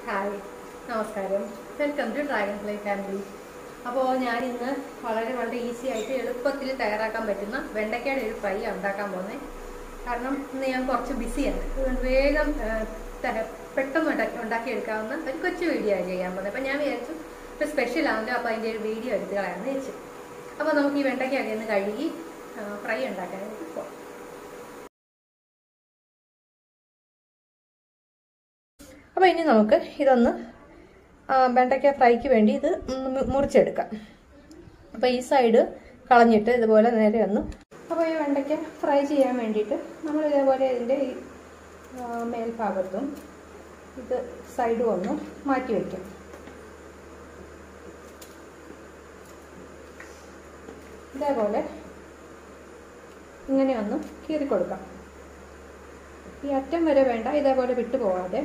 hi നമസ്കാരം welcome to Dragonfly family അപ്പോൾ ഞാൻ ഇന്ന് വളരെ വളരെ ഈസി ആയിട്ട് എളുപ്പത്തിൽ തയ്യാറാക്കാൻ പറ്റുന്ന വെണ്ടയ്ക്കയുടെ ഒരു ഫ്രൈ ഉണ്ടാക്കാൻ പോകുന്നത് കാരണം ഇന്ന് ഞാൻ കുറച്ച് ബിസിയാണ് അതുകൊണ്ട് വേഗം ആ, ത- പെട്ടെന്ന് ഉണ്ടാക്കി ഉണ്ടാക്കിയെടുക്കാവുന്ന ഒരു കൊച്ചു വീഡിയോ ആണ് ചെയ്യാൻ പോകുന്നത് അപ്പോൾ ഞാൻ വിചാരിച്ചു ഒരു സ്പെഷ്യൽ ആണല്ലോ അപ്പോൾ അതിൻ്റെ ഒരു വീഡിയോ എടുത്ത് കളയാമെന്ന് വെച്ചു അപ്പോൾ നമുക്ക് ഈ വെണ്ടയ്ക്കൊക്കെ ഒന്ന് കഴുകി ഫ്രൈ ഉണ്ടാക്കാനായിട്ട് പോകാം അപ്പോൾ ഇനി നമുക്ക് ഇതൊന്ന് ആ, വെണ്ടയ്ക്ക ഫ്രൈക്ക് വേണ്ടി ഇത് ഒന്ന് മുറിച്ചെടുക്കാം അപ്പോൾ ഈ സൈഡ് കളഞ്ഞിട്ട് ഇതുപോലെ നേരെ ഒന്ന് അപ്പോൾ ഈ വെണ്ടയ്ക്ക ഫ്രൈ ചെയ്യാൻ വേണ്ടിയിട്ട് നമ്മൾ ഇതേപോലെ ഇതിൻ്റെ ഈ ആ, മേൽഭാഗത്തും ഇത് സൈഡും ഒന്ന് മാറ്റി വയ്ക്കും ഇതേപോലെ ഇങ്ങനെ ഒന്ന് കീറി കൊടുക്കാം ഈ അറ്റം വരെ വേണ്ട ഇതേപോലെ വിട്ടു പോകാതെ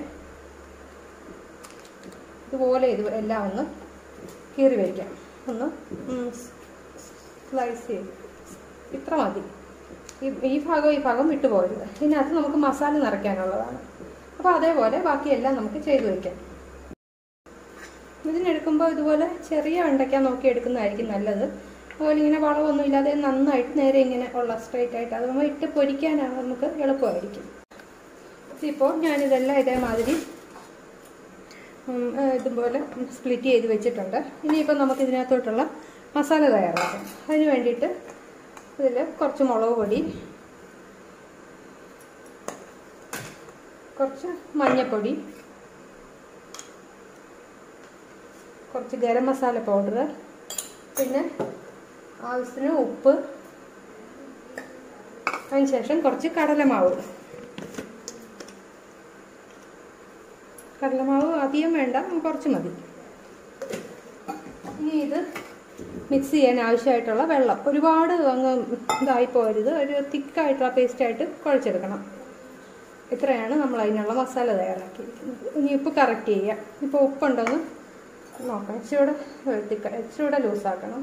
ഇതുപോലെ ഇത് എല്ലാം ഒന്ന് കീറി വയ്ക്കാം ഒന്ന് സ്ലൈസ് ചെയ്ത് ഇത്ര മതി ഈ ഈ ഭാഗം ഈ ഭാഗം വിട്ടു പോകരുത് ഇതിനകത്ത് നമുക്ക് മസാല നിറയ്ക്കാനുള്ളതാണ് അപ്പോൾ അതേപോലെ ബാക്കിയെല്ലാം നമുക്ക് ചെയ്തു വയ്ക്കാം ഇതിനെടുക്കുമ്പോൾ ഇതുപോലെ ചെറിയ വെണ്ടയ്ക്ക നോക്കി എടുക്കുന്നതായിരിക്കും നല്ലത് അതുപോലെ ഇങ്ങനെ വളമൊന്നും ഇല്ലാതെ നന്നായിട്ട് നേരെ ഇങ്ങനെ ഉള്ള സ്ട്രൈറ്റ് ആയിട്ട് അത് നമ്മൾ ഇട്ട് പൊരിക്കാനാണ് നമുക്ക് എളുപ്പമായിരിക്കും ഇപ്പോൾ ഞാനിതെല്ലാം ഇതേമാതിരി ഉം, ഏ, ഇതുപോലെ സ്പ്ലിറ്റ് ചെയ്ത് വെച്ചിട്ടുണ്ട് ഇനിയിപ്പോൾ നമുക്ക് ഇതിനകത്തോട്ടുള്ള മസാല തയ്യാറാക്കാം അതിന് വേണ്ടിയിട്ട് ഇതിൽ കുറച്ച് മുളക് പൊടി കുറച്ച് മഞ്ഞൾപ്പൊടി കുറച്ച് ഗരം മസാല പൗഡർ പിന്നെ ആവശ്യത്തിന് ഉപ്പ് അതിന് ശേഷം കുറച്ച് കടലമാവ് കടലമാവ് അധികം വേണ്ട കുറച്ച് മതി ഇനി ഇത് മിക്സ് ചെയ്യാൻ ആവശ്യമായിട്ടുള്ള വെള്ളം ഒരുപാട് അങ്ങ് ഇതായി പോകരുത് ഒരു തിക്കായിട്ടുള്ള പേസ്റ്റായിട്ട് കുഴച്ചെടുക്കണം ഇത്രയാണ് നമ്മൾ അതിനുള്ള മസാല തയ്യാറാക്കിയിരിക്കുന്നത് ഇനി ഉപ്പ് കറക്റ്റ് ചെയ്യാം ഇപ്പോൾ ഉപ്പുണ്ടെന്ന് നോക്കാം ഇച്ചിരൂടെ തിക്ക ഇച്ചിരൂടെ ലൂസാക്കണം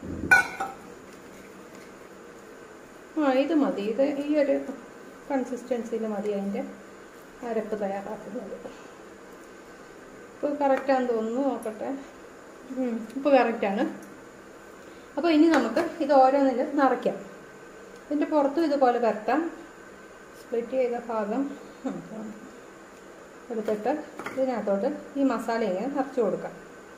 ആ ഇത് മതി ഇത് ഈ ഒരു കൺസിസ്റ്റൻസിയിൽ മതി അതിൻ്റെ അരപ്പ് തയ്യാറാക്കുന്നത് ഉപ്പ് കറക്റ്റാന്ന് തോന്നുന്നു നോക്കട്ടെ ഉം, ഉപ്പ് കറക്റ്റാണ് അപ്പോൾ ഇനി നമുക്ക് ഇത് ഓരോന്നിൽ നിറയ്ക്കാം ഇതിൻ്റെ പുറത്തും ഇതുപോലെ വരട്ടാം സ്പ്ലിറ്റ് ചെയ്ത ഭാഗം ഉം, എടുത്തിട്ട് ഇതിനകത്തോട്ട് ഈ മസാല ഇങ്ങനെ നിറച്ച് കൊടുക്കാം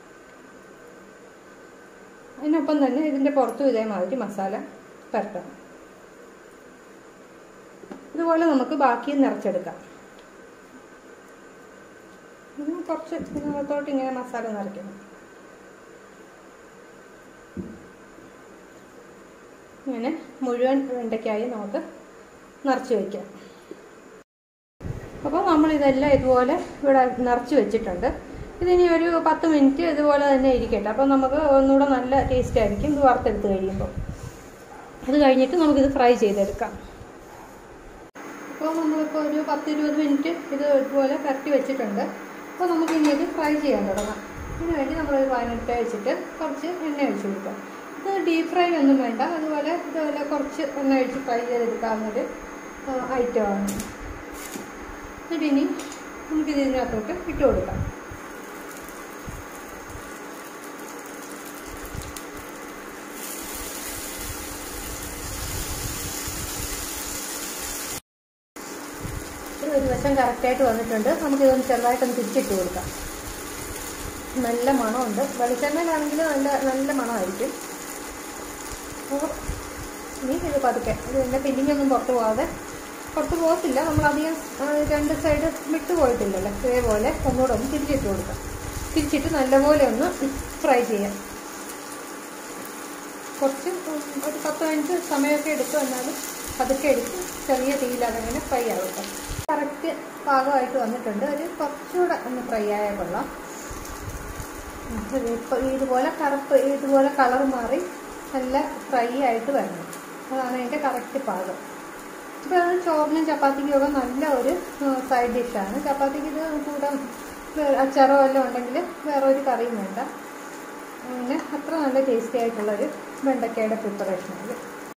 അതിനൊപ്പം തന്നെ ഇതിൻ്റെ പുറത്തും ഇതേമാതിരി മസാല പരട്ടണം ഇതുപോലെ നമുക്ക് ബാക്കിയും നിറച്ചെടുക്കാം ഇനി കുറച്ച് ഇതിനകത്തോട്ട് ഇങ്ങനെ മസാല നിറയ്ക്കണം ഇങ്ങനെ മുഴുവൻ വെണ്ടയ്ക്കായി നമുക്ക് നിറച്ച് വയ്ക്കാം അപ്പോൾ നമ്മളിതെല്ലാം ഇതുപോലെ ഇവിടെ നിറച്ച് വെച്ചിട്ടുണ്ട് ഇതിനി ഒരു പത്ത് മിനിറ്റ് ഇതുപോലെ തന്നെ ഇരിക്കട്ടെ അപ്പോൾ നമുക്ക് ഒന്നുകൂടെ നല്ല ടേസ്റ്റ് ആയിരിക്കും ഇത് വറുത്തെടുത്ത് കഴിയുമ്പോൾ അത് കഴിഞ്ഞിട്ട് നമുക്കിത് ഫ്രൈ ചെയ്തെടുക്കാം അപ്പോൾ നമ്മളിപ്പോൾ ഒരു പത്ത് ഇരുപത് മിനിറ്റ് ഇത് ഇതുപോലെ പരട്ടി വെച്ചിട്ടുണ്ട് അപ്പോൾ നമുക്ക് ഇനി ഇത് ഫ്രൈ ചെയ്യാൻ തുടങ്ങാം ഇതിന് വേണ്ടി നമ്മളൊരു പാനെടുത്ത് വെച്ചിട്ട് കുറച്ച് എണ്ണ ഒഴിച്ച് കൊടുക്കാം ഇത് ഡീപ്പ് ഫ്രൈ ഒന്നും വേണ്ട അതുപോലെ ഇതുപോലെ കുറച്ച് എണ്ണ ഒഴിച്ച് ഫ്രൈ ചെയ്തെടുക്കാവുന്നൊരു ഐറ്റമാണ് എന്നിട്ട് ഇനി നമുക്കിത് ഇതിനകത്തോട്ട് ഇട്ട് കൊടുക്കാം ഇത് ഒരു വശം കറക്റ്റായിട്ട് വന്നിട്ടുണ്ട് നമുക്കിതൊന്ന് ചെറുതായിട്ടൊന്ന് തിരിച്ചിട്ട് കൊടുക്കാം നല്ല മണമുണ്ട് വെളിച്ചെണ്ണയിലാണെങ്കിൽ നല്ല നല്ല മണമായിരിക്കും അപ്പോൾ ഇനി ഇത് പതുക്കെ ഇത് എൻ്റെ ഫില്ലിംഗ് ഒന്നും പുറത്ത് പോകാതെ പുറത്ത് പോകത്തില്ല നമ്മളധികം ആ, രണ്ട് സൈഡ് വിട്ടു പോയിട്ടില്ലല്ലോ ഇതേപോലെ ഒന്നുകൂടെ ഒന്ന് തിരിച്ചിട്ട് കൊടുക്കാം തിരിച്ചിട്ട് നല്ലപോലെ ഒന്ന് ഫ്രൈ ചെയ്യാം കുറച്ച് ഉം, ഒരു പത്ത് മിനിറ്റ് സമയമൊക്കെ എടുക്കും എന്നാലും പതുക്കെ എടുത്ത് ചെറിയ തീയിൽ അതങ്ങനെ ഫ്രൈ ആവട്ടെ കറക്റ്റ് പാകമായിട്ട് വന്നിട്ടുണ്ട് ഒരു കുറച്ചുകൂടെ ഒന്ന് ഫ്രൈ ആയാൽ കൊള്ളാം ഉം, ഇത് ഇപ്പൊ ഇതുപോലെ കറുപ്പ് ഇതുപോലെ കളർ മാറി നല്ല ഫ്രൈ ആയിട്ട് വരണം അതാണ് അതിൻ്റെ കറക്റ്റ് പാകം ഇപ്പോൾ അത് ചോറിനും ചപ്പാത്തിക്കും ഒക്കെ നല്ല ഒരു സൈഡ് ഡിഷാണ് ചപ്പാത്തിക്ക് ഇത് കൂടെ വേ- അച്ചാറോ വല്ലതും ഉണ്ടെങ്കിൽ വേറെ ഒരു കറിയും വേണ്ട അങ്ങനെ അത്ര നല്ല ടേസ്റ്റി ആയിട്ടുള്ളൊരു വെണ്ടക്കയുടെ പ്രിപ്പറേഷനാണ്